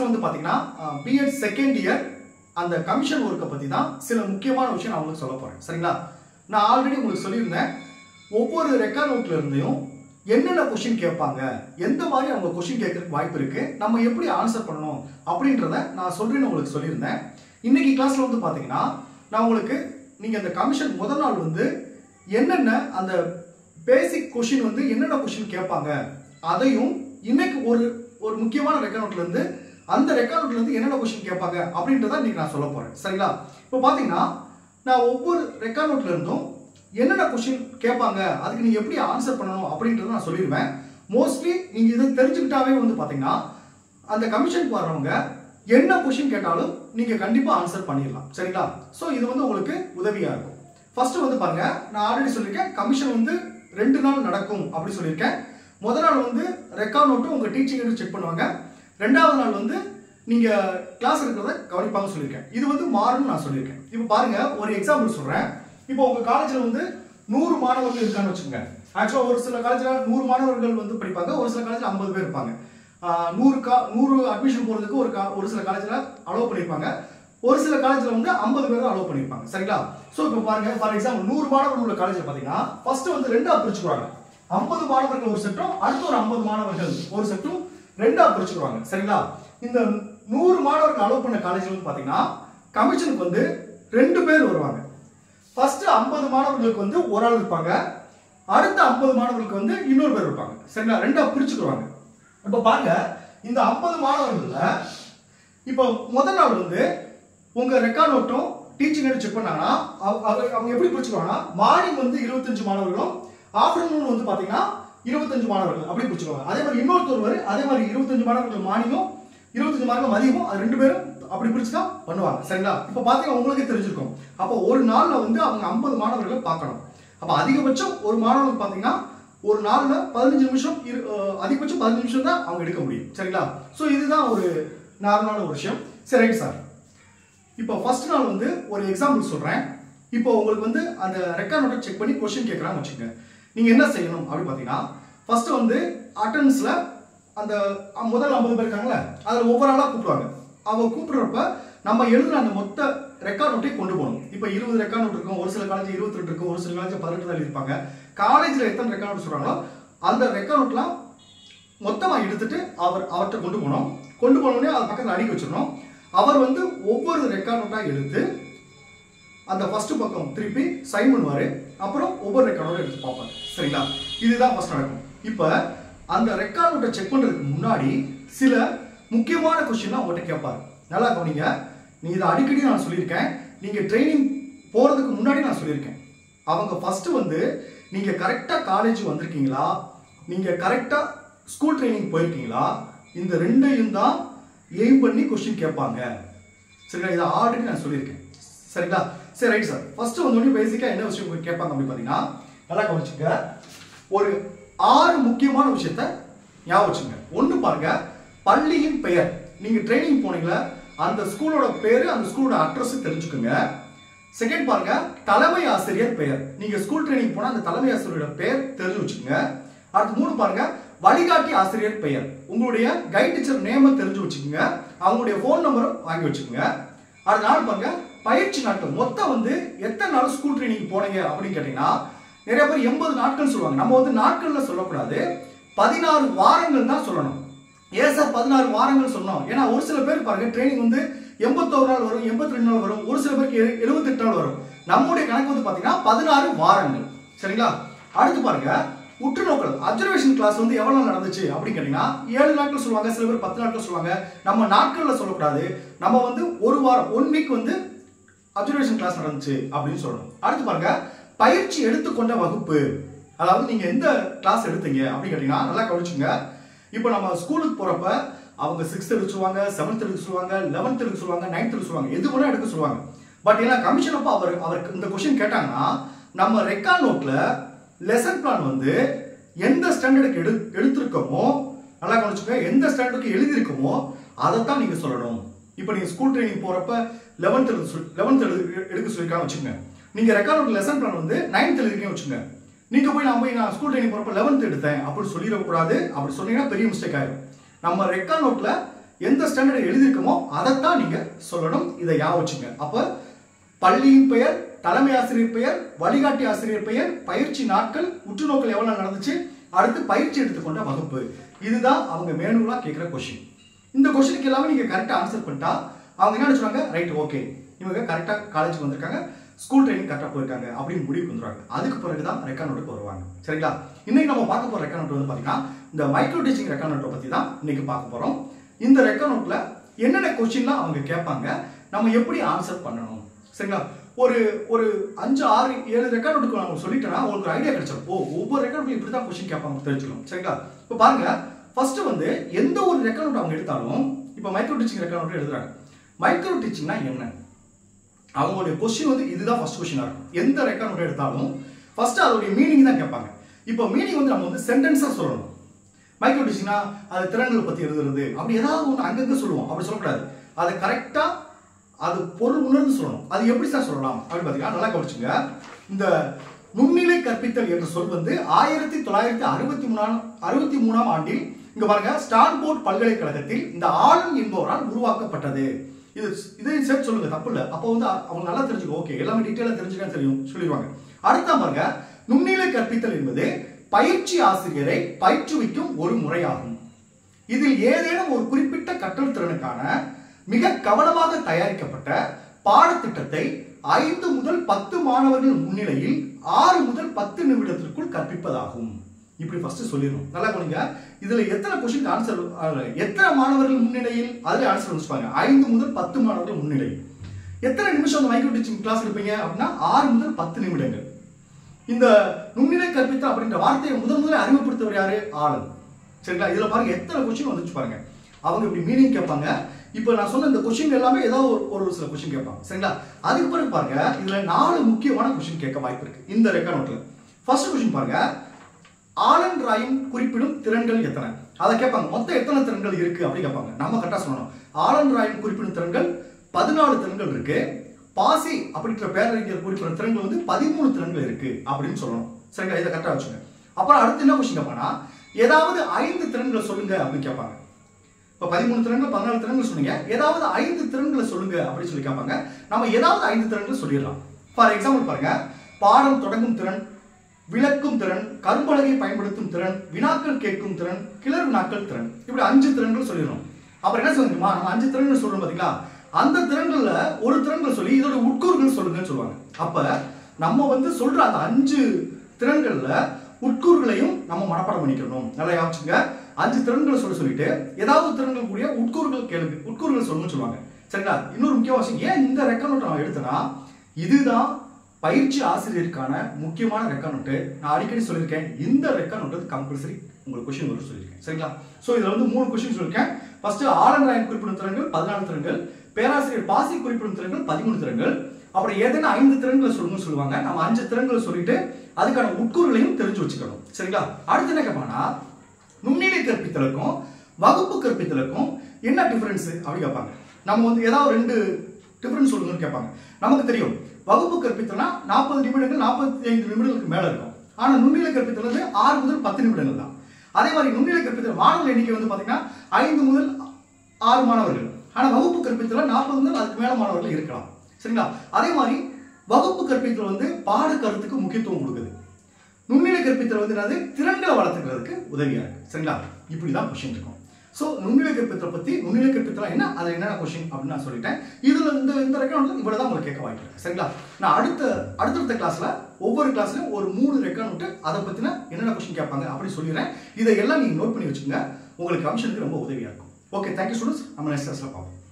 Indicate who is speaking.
Speaker 1: வந்து பார்த்தீங்கன்னா B Ed second year அந்த கமிஷன் ஒர்க்கை பற்றி தான் சில முக்கியமான விஷயம் நான் உங்களுக்கு சொல்ல போகிறேன் சரிங்களா நான் ஆல்ரெடி உங்களுக்கு சொல்லியிருந்தேன் ஒவ்வொரு ரெக்கார்ட் நோட்ல இருந்தையும் என்னென்ன கொஷின் கேட்பாங்க எந்த மாதிரி அவங்க கொஷின் கேட்கறதுக்கு வாய்ப்பு இருக்கு நம்ம எப்படி ஆன்சர் பண்ணணும் அப்படின்றத நான் சொல்றேன்னு உங்களுக்கு சொல்லியிருந்தேன் இன்னைக்கு கிளாஸ்ல வந்து பார்த்தீங்கன்னா நான் உங்களுக்கு நீங்க அந்த கமிஷன் முதல் நாள் வந்து என்னென்ன அந்த பேசிக் கொஷின் வந்து என்னென்ன கொஷின் கேட்பாங்க அதையும் இன்னைக்கு ஒரு ஒரு முக்கியமான ரெக்கார்ட் நோட்ல இருந்து அந்த ரெக்கார்ட் நோட்ல இருந்து என்னென்ன கொஷின் கேட்பாங்க அப்படின்றத இன்னைக்கு நான் சொல்ல போறேன் சரிங்களா இப்போ பாத்தீங்கன்னா நான் ஒவ்வொரு ரெக்கார்ட் நோட்ல இருந்தும் என்னென்ன கொஷின் கேட்பாங்க அதுக்கு நீங்க எப்படி ஆன்சர் பண்ணணும் அப்படின்றத நான் சொல்லிடுவேன் மோஸ்ட்லி நீங்க இதை தெரிஞ்சுக்கிட்டாவே வந்து பாத்தீங்கன்னா அந்த கமிஷனுக்கு வர்றவங்க என்ன கொஷின் கேட்டாலும் நீங்க கண்டிப்பா ஆன்சர் பண்ணிடலாம் சரிங்களா ஸோ இது வந்து உங்களுக்கு உதவியா இருக்கும் ஃபர்ஸ்ட் வந்து பாருங்க நான் ஆல்ரெடி சொல்லியிருக்கேன் கமிஷன் வந்து ரெண்டு நாள் நடக்கும் அப்படி சொல்லியிருக்கேன் முதல் நாள் வந்து ரெக்கார்ட் நோட்டு உங்க டீச்சிங் செக் பண்ணுவாங்க ரெண்டாவது நாள் வந்து நீங்க கிளாஸ் இருக்கிறத கவனிப்பாங்க சொல்லியிருக்கேன் இது வந்து மாறும்னு நான் சொல்லியிருக்கேன் இப்போ பாருங்க ஒரு எக்ஸாம்பிள் சொல்றேன் இப்போ உங்க காலேஜ்ல வந்து நூறு மாணவர்கள் இருக்கான்னு வச்சுக்கோங்க ஆக்சுவலா ஒரு சில காலேஜ்ல நூறு மாணவர்கள் வந்து படிப்பாங்க ஒரு சில காலேஜ்ல ஐம்பது பேர் இருப்பாங்க ஆஹ் நூறு கா நூறு அட்மிஷன் போறதுக்கு ஒரு கா- ஒரு சில காலேஜ்ல அலோவ் பண்ணியிருப்பாங்க ஒரு சில காலேஜ்ல வந்து ஐம்பது பேர் தான் அலோவ் பண்ணியிருப்பாங்க சரிங்களா ஸோ இப்போ பாருங்க ஃபார் எக்ஸாம்பிள் நூறு மாணவர்கள் உள்ள காலேஜ்ல பாத்தீங்கன்னா ஃபர்ஸ்ட் வந்து ரெண்டா பிரிச்சுக்குவாங்க ஐம்பது மாணவர்கள் ஒரு செட்டும் அடுத்து ஒரு ஐம்பது மாணவர்கள் ஒரு செட்டும் ரெண்டா பிரிச்சுக்குவாங்க சரிங்களா இந்த நூறு மாணவர்கள் அலோவ் பண்ண காலேஜ் வந்து பாத்தீங்கன்னா கமிஷனுக்கு வந்து ரெண்டு பேர் வருவாங்க ஃபர்ஸ்ட் ஐம்பது மாணவர்களுக்கு வந்து ஒரு ஆள் இருப்பாங்க அடுத்த ஐம்பது மாணவர்களுக்கு வந்து இன்னொரு பேர் இருப்பாங்க சரிங்களா ரெண்டா பிரிச்சுக்குவாங்க இப்போ பாருங்க இந்த ஐம்பது மாணவர்கள்ல இப்போ முதல் நாள் வந்து உங்க ரெக்கார்ட் நோட்டும் டீச்சிங் செக் பண்ணாங்கன்னா அவ- அவ- அவங்க எப்படி பிரிச்சுக்குவாங்கன்னா மார்னிங் வந்து இருபத்தஞ்சு மாணவர்களும் ஆஃப்டர்நூன் வந்து பாத்தீங்கன்னா இருபத்தஞ்சு மாணவர்கள் அப்படி பிரிச்சுக்குவாங்க அதே மாதிரி இன்னொருத்தர் அதே மாதிரி இருபத்தஞ்சு மாணவர்கள் மார்னிங்கும் இருபத்தஞ்சு மார்க்கும் மதியமும் அது ரெண்டு பேரும் அப்படி பிரிச்சு தான் பண்ணுவாங்க சரிங்களா இப்போ பார்த்தீங்கன்னா உங்களுக்கே தெரிஞ்சிருக்கும் அப்போ ஒரு நாள்ல வந்து அவங்க ஐம்பது மாணவர்களை பார்க்கணும் அப்போ அதிகபட்சம் ஒரு மாணவனுக்கு பார்த்தீங்கன்னா ஒரு நாள்ல பதினஞ்சு நிமிஷம் இரு- அஹ் அதிகபட்சம் பதினஞ்சு நிமிஷம் தான் அவங்க எடுக்க முடியும் சரிங்களா ஸோ இதுதான் ஒரு நார்மலான ஒரு விஷயம் சரி ரைட் சார் இப்போ ஃபர்ஸ்ட் நாள் வந்து ஒரு எக்ஸாம்பிள் சொல்றேன் இப்போ உங்களுக்கு வந்து அந்த ரெக்கார்ட் நோட்டை செக் பண்ணி கொஸ்டின் கேட்குறான்னு வச்சுக்கோங்க நீங்க என்ன செய்யணும் அப்படின்னு பார்த்தீங்கன்னா ஃபர்ஸ்ட் வந்து அட்டண்டன்ஸ்ல அந்த அ- முதல் ஐம்பது பேர் இருக்காங்களே அதில் ஒவ்வொரு ஆளாக கூப்பிடுவாங்க அவங்க கூப்பிடுறப்ப நம்ம எழுதுன அந்த மொத்த ரெக்கார்ட் நோட்டை கொண்டு போகணும் இப்போ இருபது ரெக்கார்ட் நோட் இருக்கும் ஒரு சில காலேஜ் இருபத்தி ரெண்டு இருக்கும் ஒரு சில காலேஜ் பதினெட்டு தான் இருப்பாங்க காலேஜில் எத்தனை ரெக்கார்ட் நோட் சொல்றாங்களோ அந்த ரெக்கார்ட் நோட்லாம் மொத்தமாக எடுத்துட்டு அவர் அவர்கிட்ட கொண்டு போனோம் கொண்டு போனோடனே அது பக்கத்தில் அடிக்க வச்சிடணும் அவர் வந்து ஒவ்வொரு ரெக்கார்ட் நோட்டாக எடுத்து அந்த ஃபர்ஸ்ட் பக்கம் திருப்பி சைன் பண்ணுவாரு அப்புறம் ஒவ்வொரு ரெக்கார்டோட எடுத்து பார்ப்பாரு சரிங்களா இதுதான் ஃபர்ஸ்ட் நடக்கும் இப்போ அந்த ரெக்கார்ட் நோட்டை செக் பண்றதுக்கு முன்னாடி சில முக்கியமான கொஸ்டின் உங்கள்கிட்ட கேட்பாரு நல்லா கவனிங்க நீ இதை அடிக்கடி நான் சொல்லியிருக்கேன் நீங்க ட்ரைனிங் போறதுக்கு முன்னாடி நான் சொல்லியிருக்கேன் அவங்க ஃபர்ஸ்ட் வந்து நீங்க கரெக்டா காலேஜ் வந்திருக்கீங்களா நீங்க கரெக்டா ஸ்கூல் ட்ரைனிங் போயிருக்கீங்களா இந்த ரெண்டையும் தான் எய்ம் பண்ணி கொஸ்டின் கேட்பாங்க சரிங்களா இதை ஆல்ரெடி நான் சொல்லியிருக்கேன் சரிங்களா சரி ரைட் சார் ஃபர்ஸ்ட் வந்து பேசிக்காக என்ன விஷயம் கேட்பாங்க அப்படின்னு பார்த்தீங்கன்னா நல்லா கவனிச்சுங்க ஒரு ஆறு முக்கியமான விஷயத்த ஞாபகம் வச்சுங்க ஒன்று பாருங்க பள்ளியின் பெயர் நீங்க ட்ரைனிங் போனீங்களா அந்த ஸ்கூலோட பேரு அந்த ஸ்கூலோட அட்ரஸ் தெரிஞ்சுக்குங்க செகண்ட் பாருங்க தலைமை ஆசிரியர் பெயர் நீங்க ஸ்கூல் ட்ரைனிங் போனா அந்த தலைமை ஆசிரியரோட பெயர் தெரிஞ்சு வச்சுக்கோங்க அடுத்து மூணு பாருங்க வழிகாட்டி ஆசிரியர் பெயர் உங்களுடைய கைட் டீச்சர் நேம தெரிஞ்சு வச்சுக்கோங்க அவங்களுடைய ஃபோன் நம்பரும் வாங்கி வச்சுக்கோங்க அடுத்த நாள் பாருங்க பயிற்சி நாட்கள் மொத்தம் வந்து எத்தனை நாள் ஸ்கூல் ட்ரைனிங் போனீங்க அப்படின்னு கேட்டீங்கன்னா நிறைய பேர் எண்பது நாட்கள் சொல்லுவாங்க நம்ம வந்து நாட்கள்ல சொல்லக்கூடாது பதினாறு வாரங்கள் தான் சொல்லணும் ஏன் சார் பதினாறு வாரங்கள் சொன்னோம் ஏன்னா ஒரு சில பேர் பாருங்க ட்ரைனிங் வந்து எண்பத்தோரு நாள் வரும் எண்பத்தி ரெண்டு நாள் வரும் ஒரு சில பேருக்கு எழு- எழுபத்தெட்டு நாள் வரும் நம்முடைய கணக்கு வந்து பாத்தீங்கன்னா பதினாறு வாரங்கள் சரிங்களா அடுத்து பாருங்க உற்று நோக்கல் அப்சர்வேஷன் கிளாஸ் வந்து எவ்வளவு நாள் நடந்துச்சு அப்படின்னு கேட்டீங்கன்னா ஏழு நாட்கள் சொல்லுவாங்க சில பேர் பத்து நாட்கள் சொல்லுவாங்க நம்ம நாட்கள்ல சொல்லக்கூடாது நம்ம வந்து ஒரு வாரம் ஒன் வீக் வந்து அப்சர்வேஷன் கிளாஸ் நடந்துச்சு அப்படின்னு சொல்லணும் அடுத்து பாருங்க பயிற்சி எடுத்துக்கொண்ட வகுப்பு அதாவது நீங்க எந்த கிளாஸ் எடுத்தீங்க அப்படின்னு கேட்டீங்கன்னா நல்லா கவனிச்சுங்க இப்போ நம்ம ஸ்கூலுக்கு போறப்ப அவங்க சிக்ஸ்த் எடுக்க சொல்லுவாங்க செவன்த் எடுக்க சொல்லுவாங்க லெவன்த் எடுக்க சொல்லுவாங்க நைன்த் எடுக்க சொல்லுவாங்க எது வேணா எடுக்க சொல்லுவாங்க பட் ஏன்னா கமிஷன் அப்போ அவர் அவருக்கு இந்த கொஸ்டின் கேட்டாங்கன்னா நம்ம ரெக்கார்ட் நோட்ல லெசன் பிளான் வந்து எந்த ஸ்டாண்டர்டுக்கு எடு எடுத்திருக்கோமோ நல்லா கவனிச்சுக்கோங்க எந்த ஸ்டாண்டர்டுக்கு எழுதியிருக்கோமோ அதை தான் நீங்க சொல்லணும் இப்போ நீங்க ஸ்கூல் ட்ரைனிங் போறப்ப லெவன்த் எழுத சொல்லி லெவன்த் எடுக்க சொல்லியிருக்காங்க வச்சுக்கோங்க நீங்க ரெக்கார்ட் நோட் லெசன் பிளான் வந்து நைன்த் எழுதிருக்கீங்க வச்சுக்கோங்க நீங்க போய் நான் போய் நான் ஸ்கூல் ட்ரைனிங் போறப்ப லெவன்த் எடுத்தேன் அப்படி சொல்லிடக்கூடாது அப்படி சொன்னீங்கன்னா பெரிய மிஸ்டேக் ஆயிடும் நம்ம ரெக்கார்ட் நோட்ல எந்த ஸ்டாண்டர்ட் எழுதியிருக்கோமோ அதைத்தான் நீங்க சொல்லணும் இதை யா வச்சுங்க அப்ப பள்ளியின் பெயர் தலைமை ஆசிரியர் பெயர் வழிகாட்டி ஆசிரியர் பெயர் பயிற்சி நாட்கள் உற்றுநோக்கல் எவ்வளவு நாள் நடந்துச்சு அடுத்து பயிற்சி எடுத்துக்கொண்ட வகுப்பு இதுதான் அவங்க மேனுவலா கேட்குற கொஷின் இந்த கொஷினுக்கு எல்லாமே நீங்க கரெக்டா ஆன்சர் பண்ணிட்டா அவங்க என்ன நினைச்சுவாங்க ரைட் ஓகே இவங்க கரெக்டா காலேஜுக்கு வந்திருக்காங்க ஸ்கூல் ட்ரைனிங் கரெக்டாக போயிருக்காங்க அப்படின்னு முடிவுக்கு வந்துருவாங்க அதுக்கு பிறகு தான் ரெக்கார்ட் நோட்டுக்கு வருவாங்க சரிங்களா இன்னைக்கு நம்ம பார்க்க போகிற ரெக்கார்ட் நோட் வந்து பார்த்தீங்கன்னா இந்த மைக்ரோ டீச்சிங் ரெக்கார்ட் நோட்டை பற்றி தான் இன்னைக்கு பார்க்க போகிறோம் இந்த ரெக்கார்ட் நோட்டில் என்னென்ன கொஸ்டின்லாம் அவங்க கேட்பாங்க நம்ம எப்படி ஆன்சர் பண்ணணும் சரிங்களா ஒரு ஒரு அஞ்சு ஆறு ஏழு ரெக்கார்ட் நோட்டுக்கு நம்ம சொல்லிட்டோம்னா உங்களுக்கு ஒரு ஐடியா கிடைச்சிடும் ஓ ஒவ்வொரு ரெக்கார்ட் இப்படி தான் கொஸ்டின் கேட்பாங்க தெரிஞ்சுக்கணும் சரிங்களா இப்போ பாருங்க ஃபர்ஸ்ட் வந்து எந்த ஒரு ரெக்கார்ட் நோட் அவங்க எடுத்தாலும் இப்போ மைக்ரோ டீச்சிங் ரெக்கார்ட் நோட் எழுதுறாங்க மைக்ரோ டீச்சிங்னா என்ன அவங்களுடைய கொஸ்டின் வந்து இதுதான் ஃபர்ஸ்ட் கொஸ்டினாக இருக்கும் எந்த ரெக்கார்ட் நோட் எடுத்தாலும் ஃபர்ஸ்ட் அதோடைய மீனிங் தான் கேட்பாங்க இப்போ மீனிங் வந்து நம்ம வந்து சென்டென்ஸாக சொல்லணும் மைக்ரோ டீச்சிங்னா அது திறன்களை பற்றி எழுதுறது அப்படி ஏதாவது ஒன்று அங்கங்கே சொல்லுவோம் அப்படி சொல்லக்கூடாது அதை கரெக்டாக அது பொருள் உணர்ந்து சொல்லணும் அது எப்படி சார் சொல்லலாம் அப்படின்னு பார்த்தீங்கன்னா நல்லா கவனிச்சுங்க இந்த நுண்ணிலை கற்பித்தல் என்ற சொல் வந்து ஆயிரத்தி தொள்ளாயிரத்தி அறுபத்தி மூணாம் அறுபத்தி மூணாம் ஆண்டில் இங்க பாருங்க ஸ்டான்போர்ட் பல்கலைக்கழகத்தில் இந்த ஆளும் என்பவரால் உருவாக்கப்பட்டது இது இதையும் சேர்த்து சொல்லுங்க தப்பு இல்லை அப்போ வந்து அவங்க நல்லா தெரிஞ்சுக்கோ ஓகே எல்லாமே டீட்டெயிலாக தெரிஞ்சுக்க தெரியும் சொல்லிடுவாங்க அடுத்த பாருங்க நுண்ணிலை கற்பித்தல் என்பது பயிற்சி ஆசிரியரை பயிற்றுவிக்கும் ஒரு முறையாகும் இதில் ஏதேனும் ஒரு குறிப்பிட்ட கற்றல் திறனுக்கான மிக கவனமாக தயாரிக்கப்பட்ட பாடத்திட்டத்தை ஐந்து முதல் பத்து மாணவர்கள் முன்னிலையில் ஆறு முதல் பத்து நிமிடத்திற்குள் கற்பிப்பதாகும் இப்படி ஃபர்ஸ்ட் சொல்லிடணும் நல்லா கவனிங்க இதுல எத்தனை கொஸ்டின் ஆன்சர் எத்தனை மாணவர்கள் முன்னிலையில் அதுல ஆன்சர் வச்சுப்பாங்க ஐந்து முதல் பத்து மாணவர்கள் முன்னிலை எத்தனை நிமிஷம் அந்த மைக்ரோ டீச்சிங் கிளாஸ் இருப்பீங்க அப்படின்னா ஆறு முதல் பத்து நிமிடங்கள் இந்த நுண்ணிலை கற்பித்தல் அப்படின்ற வார்த்தையை முதன் முதல்ல அறிமுகப்படுத்தவர் யாரு ஆளன் சரிங்களா இதுல பாருங்க எத்தனை கொஸ்டின் வந்துச்சு பாருங்க அவங்க இப்படி மீனிங் கேட்பாங்க இப்போ நான் சொன்ன இந்த கொஸ்டின் எல்லாமே ஏதாவது ஒரு ஒரு சில கொஸ்டின் கேட்பாங்க சரிங்களா அதுக்கு பிறகு பாருங்க இதுல நாலு முக்கியமான கொஸ்டின் கேட்க வாய்ப்பு இருக்கு இந்த ரெக்கார்ட் நோட்ல ஃபர்ஸ்ட் கொஸ்டின் பாருங்க ஆலன் ராயின் குறிப்பிடும் திறன்கள் எத்தனை அதை கேட்பாங்க மொத்தம் எத்தனை திறன்கள் இருக்கு அப்படி கேட்பாங்க நம்ம கரெக்டாக சொல்லணும் ஆலன் ராயின் குறிப்பிடும் திறன்கள் பதினாலு திறன்கள் இருக்கு பாசி அப்படின்ற பேரறிஞர் குறிப்பிடும் திறன்கள் வந்து பதிமூணு திறன்கள் இருக்கு அப்படின்னு சொல்லணும் சரிங்களா இதை கரெக்டாக வச்சுங்க அப்புறம் அடுத்து என்ன கொஸ்டின் கேட்பாங்கன்னா ஏதாவது ஐந்து திறன்கள் சொல்லுங்க அப்படின்னு கேட்பாங்க இப்போ பதிமூணு திறன்கள் பதினாலு திறன்கள் சொன்னீங்க ஏதாவது ஐந்து திறன்களை சொல்லுங்க அப்படின்னு சொல்லி கேட்பாங்க நம்ம ஏதாவது ஐந்து திறன்கள் சொல்லிடலாம் ஃபார் எக்ஸாம்பிள் பாருங்க பாடம் தொடங்கும் திறன் விளக்கும் திறன் கரும்பலகை பயன்படுத்தும் திறன் வினாக்கள் கேட்கும் திறன் கிளர் வினாக்கள் திறன் இப்படி அஞ்சு திறன்கள் சொல்லிடணும் அப்புறம் என்ன சொல்லுங்கம்மா நம்ம அஞ்சு திறன்கள் சொல்றோம் பாத்தீங்களா அந்த திறன்கள்ல ஒரு திறன்கள் சொல்லி இதோட உட்கூறுகள் சொல்லுங்கன்னு சொல்லுவாங்க அப்ப நம்ம வந்து சொல்ற அந்த அஞ்சு திறன்கள்ல உட்கூறுகளையும் நம்ம மனப்பாடம் பண்ணிக்கணும் நல்லா யோசிச்சுங்க அஞ்சு திறன்களை சொல்ல சொல்லிட்டு ஏதாவது திறன்கள் கூடிய உட்கூறுகள் கேளுங்க உட்கூறுகள் சொல்லணும்னு சொல்லுவாங்க சரிங்களா இன்னொரு முக்கிய விஷயம் ஏன் இந்த ரெக்கார்ட் நோட் நான் எடுத்தேன்னா இதுதான் பயிற்சி ஆசிரியருக்கான முக்கியமான ரெக்கார்ட் நோட்டு நான் அடிக்கடி சொல்லியிருக்கேன் இந்த ரெக்கார்ட் நோட்டு கம்பல்சரி உங்களுக்கு கொஸ்டின் வரும் சொல்லியிருக்கேன் சரிங்களா ஸோ இதில் வந்து மூணு கொஸ்டின் சொல்லியிருக்கேன் ஃபர்ஸ்ட் ஆலன் ராயன் குறிப்பிடும் திறன்கள் பதினாலு திறன்கள் பேராசிரியர் பாசி குறிப்பிடும் திறன்கள் பதிமூணு திறன்கள் அப்புறம் ஏதேனும் ஐந்து திறன்களை சொல்லணும்னு சொல்லுவாங்க நம்ம அஞ்சு திறன்களை சொல்லிட்டு அதுக்கான உட்கூறுகளையும் தெரிஞ்சு வச்சுக்கணும் சரிங்களா அடுத்து என்ன கேட்பாங்கன்னா நுண்ணிலை கற்பித்தலுக்கும் வகுப்பு கற்பித்தலுக்கும் என்ன டிஃபரன்ஸ் அப்படி கேட்பாங்க நம்ம வந்து ஏதாவது ரெண்டு டிஃபரன்ஸ் சொல்லுங்கன்னு கேட்பாங்க நமக்கு தெரியும் வகுப்பு கற்பித்தல்னா நாற்பது நிமிடங்கள் நாற்பத்தி ஐந்து நிமிடங்களுக்கு மேல இருக்கும் ஆனா நுண்ணிலை கற்பித்தல் வந்து ஆறு முதல் பத்து நிமிடங்கள் தான் அதே மாதிரி நுண்ணிலை கற்பித்தல் மாணவர் எண்ணிக்கை வந்து பாத்தீங்கன்னா ஐந்து முதல் ஆறு மாணவர்கள் ஆனா வகுப்பு கற்பித்தல நாற்பது முதல் அதுக்கு மேல மாணவர்கள் இருக்கலாம் சரிங்களா அதே மாதிரி வகுப்பு கற்பித்தல் வந்து பாட கருத்துக்கு முக்கியத்துவம் கொடுக்குது நுண்ணிலை கற்பித்தல் வந்து என்னது திறன்களை வளர்த்துக்கிறதுக்கு உதவியா இருக்கு சரிங்களா இப்படிதான் கொஸ்டின் இருக்கும் ஸோ நுண்ணிலை கற்பித்தலை பத்தி நுண்ணிலை கற்பித்தல் என்ன அது என்னென்ன கொஸ்டின் அப்படின்னு நான் சொல்லிட்டேன் இதுல இந்த இந்த ரெக்கார்ட் இவ்வளவு தான் உங்களுக்கு கேட்க வாய்ப்பு இருக்கு சரிங்களா நான் அடுத்த அடுத்தடுத்த கிளாஸ்ல ஒவ்வொரு கிளாஸ்லயும் ஒரு மூணு ரெக்கார்ட் விட்டு அதை பத்தின என்னென்ன கொஸ்டின் கேட்பாங்க அப்படி சொல்லிடுறேன் இதை எல்லாம் நீங்க நோட் பண்ணி வச்சுக்கோங்க உங்களுக்கு கமிஷனுக்கு ரொம்ப உதவியா இருக்கும் ஓகே தேங்க்யூ ஸ்டூடெண்ட்ஸ் நம்ம நெக்ஸ்ட் கிளாஸ்ல பார்ப்போம்